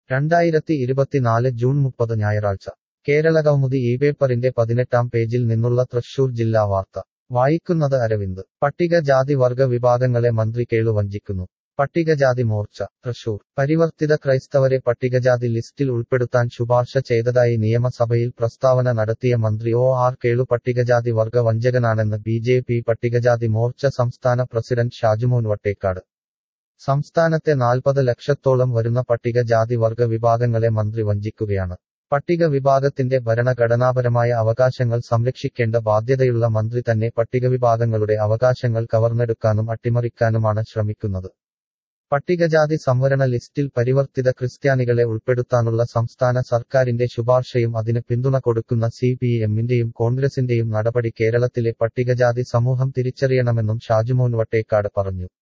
രണ്ടായിരത്തി ഇരുപത്തിനാല് ജൂൺ മുപ്പത് ഞായറാഴ്ച കേരളകൗമുദി ഈ പേപ്പറിന്റെ പതിനെട്ടാം പേജിൽ നിന്നുള്ള തൃശൂർ ജില്ലാ വാർത്ത വായിക്കുന്നത് അരവിന്ദ് പട്ടികജാതി വർഗ വിഭാഗങ്ങളെ മന്ത്രി കേളു വഞ്ചിക്കുന്നു പട്ടികജാതി മോർച്ച തൃശൂർ പരിവർത്തിത ക്രൈസ്തവരെ പട്ടികജാതി ലിസ്റ്റിൽ ഉൾപ്പെടുത്താൻ ശുപാർശ ചെയ്തതായി നിയമസഭയിൽ പ്രസ്താവന നടത്തിയ മന്ത്രി ഒ ആർ കേളു പട്ടികജാതി വർഗ വഞ്ചകനാണെന്ന് ബി ജെ പി പട്ടികജാതി മോർച്ച സംസ്ഥാന പ്രസിഡന്റ് ഷാജുമോൻ വട്ടേക്കാട് സംസ്ഥാനത്തെ നാൽപ്പത് ലക്ഷത്തോളം വരുന്ന പട്ടികജാതി വർഗ വിഭാഗങ്ങളെ മന്ത്രി വഞ്ചിക്കുകയാണ് പട്ടിക വിഭാഗത്തിന്റെ ഭരണഘടനാപരമായ അവകാശങ്ങൾ സംരക്ഷിക്കേണ്ട ബാധ്യതയുള്ള മന്ത്രി തന്നെ പട്ടികവിഭാഗങ്ങളുടെ അവകാശങ്ങൾ കവർന്നെടുക്കാനും അട്ടിമറിക്കാനുമാണ് ശ്രമിക്കുന്നത് പട്ടികജാതി സംവരണ ലിസ്റ്റിൽ പരിവർത്തിത ക്രിസ്ത്യാനികളെ ഉൾപ്പെടുത്താനുള്ള സംസ്ഥാന സർക്കാരിന്റെ ശുപാർശയും അതിന് പിന്തുണ കൊടുക്കുന്ന സി പി എമ്മിന്റെയും കോൺഗ്രസിന്റെയും നടപടി കേരളത്തിലെ പട്ടികജാതി സമൂഹം തിരിച്ചറിയണമെന്നും ഷാജുമോൻ വട്ടേക്കാട് പറഞ്ഞു